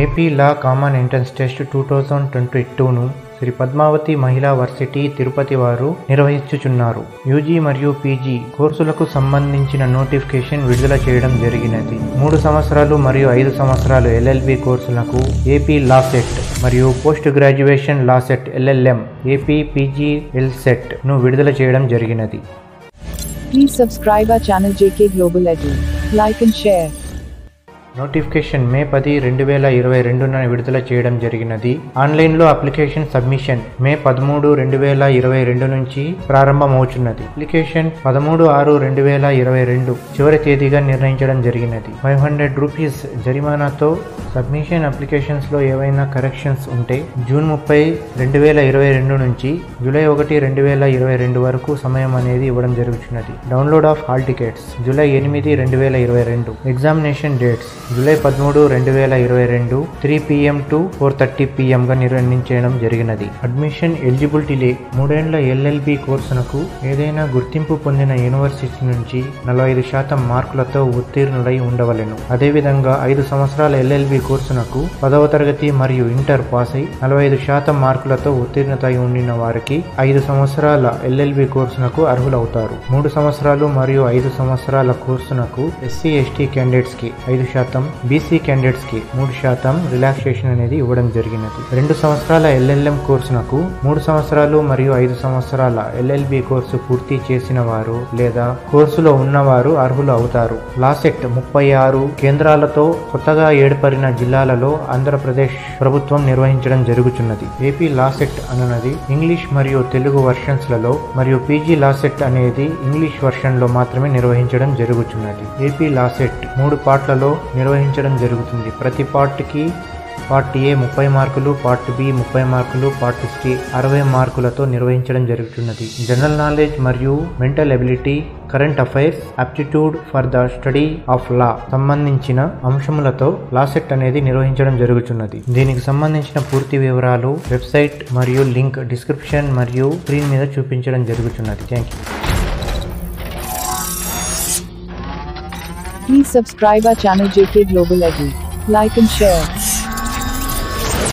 AP law common entrance test two thousand twenty టూను Shri Padmavathi Mahila varsity Tirupati వారు నిర్వహించుచున్నారు UG మరియు PG కోర్సులకు సంబంధించిన నోటిఫికేషన్ విడుదల చేయడం జరిగినది మూడు సంవత్సరాలు మరియు ఐదు సంవత్సరాలు ఎల్ఎల్బి కోర్సులకు ఏపీ లా సెట్ మరియు post graduation law CET LLM AP PG L CET ను విడుదల చేయడం జరిగినది Please subscribe our channel JK Global Edu. Like and share. Notification May పది రెండు వేల ఇరవై రెండున విడుదల చేయడం జరిగినది ఆన్లైన్లో అప్లికేషన్ సబ్మిషన్ మే పదమూడు రెండు వేల ఇరవై రెండు నుంచి ప్రారంభమవుతున్నది అప్లికేషన్ పదమూడు ఆరు రెండు వేల ఇరవై రెండు చివరి తేదీగా నిర్ణయించడం జరిగినది ఫైవ్ హండ్రెడ్ రూపీస్ జరిమానాతో సబ్మిషన్ అప్లికేషన్స్లో ఏవైనా కరెక్షన్స్ ఉంటే జూన్ ముప్పై రెండు వేల ఇరవై రెండు నుంచి జూలై ఒకటి రెండు వేల ఇరవై రెండు వరకు సమయం అనేది ఇవ్వడం జరుగుతున్నది download of hall tickets July ఎనిమిది రెండు వేల ఇరవై రెండు ఎగ్జామినేషన్ డేట్స్ జూలై పదమూడు రెండు వేల ఇరవై రెండు three PM to four thirty పిఎంగా నిర్వహించడం జరిగినది అడ్మిషన్ ఎలిజిబిలిటీ లే మూడేండ్ల ఎల్ఎల్బి కోర్సునకు ఏదైనా గుర్తింపు పొందిన యూనివర్సిటీ నుంచి నలభై ఐదు శాతం మార్కులతో ఉత్తీర్ణులై ఉండవలెను అదేవిధంగా ఐదు సంవత్సరాల ఎల్ఎల్బి కోర్సునకు పదవ తరగతి మరియు ఇంటర్ పాస్ అయి నలభై ఐదు శాతం మార్కులతో ఉత్తీర్ణత అయి ఉండిన వారికి ఐదు సంవత్సరాల ఎల్ఎల్బి కోర్సునకు అర్హులవుతారు మూడు సంవత్సరాలు మరియు ఐదు సంవత్సరాల కోర్సునకు ఎస్సీ ఎస్టీ క్యాండిడేట్స్ కి ఐదు శాతం బీసీ క్యాండిడేట్స్ కి మూడు శాతం రిలాక్సేషన్ అనేది ఇవ్వడం జరిగినది రెండు సంవత్సరాల ఎల్ఎల్ఎం కోర్సునకు మూడు సంవత్సరాలు మరియు ఐదు సంవత్సరాల ఎల్ఎల్బి కోర్సు పూర్తి చేసిన వారు లేదా కోర్సులో ఉన్నవారు అర్హులు అవుతారు లాసెట్ ముప్పై ఆరు కేంద్రాలతో కొత్తగా ఏర్పడిన జిల్లాలలో ఆంధ్రప్రదేశ్ ప్రభుత్వం నిర్వహించడం జరుగుతున్నది ఏపీ లాసెట్ అనున్నది ఇంగ్లీష్ మరియు తెలుగు వర్షన్స్ లలో మరియు పీజీ లాసెట్ అనేది ఇంగ్లీష్ వర్షన్ లో మాత్రమే నిర్వహించడం జరుగుతున్నది ఏపీ లాసెట్ మూడు పార్ట్లలో నిర్వహించడం జరుగుతుంది ప్రతి పార్ట్కి పార్ట్ ఏ ముప్పై మార్కులు పార్ట్ బి ముప్పై మార్కులు పార్ట్ సి అరవై మార్కులతో నిర్వహించడం జరుగుతున్నది జనరల్ నాలెడ్జ్ మరియు mental ability current affairs aptitude for the study of law సంబంధించిన అంశములతో లాసెట్ అనేది నిర్వహించడం జరుగుతున్నది దీనికి సంబంధించిన పూర్తి వివరాలు వెబ్సైట్ మరియు లింక్ డిస్క్రిప్షన్ మరియు స్క్రీన్ మీద చూపించడం జరుగుతున్నది thank you Please subscribe our channel JK Global Edu. Like and share.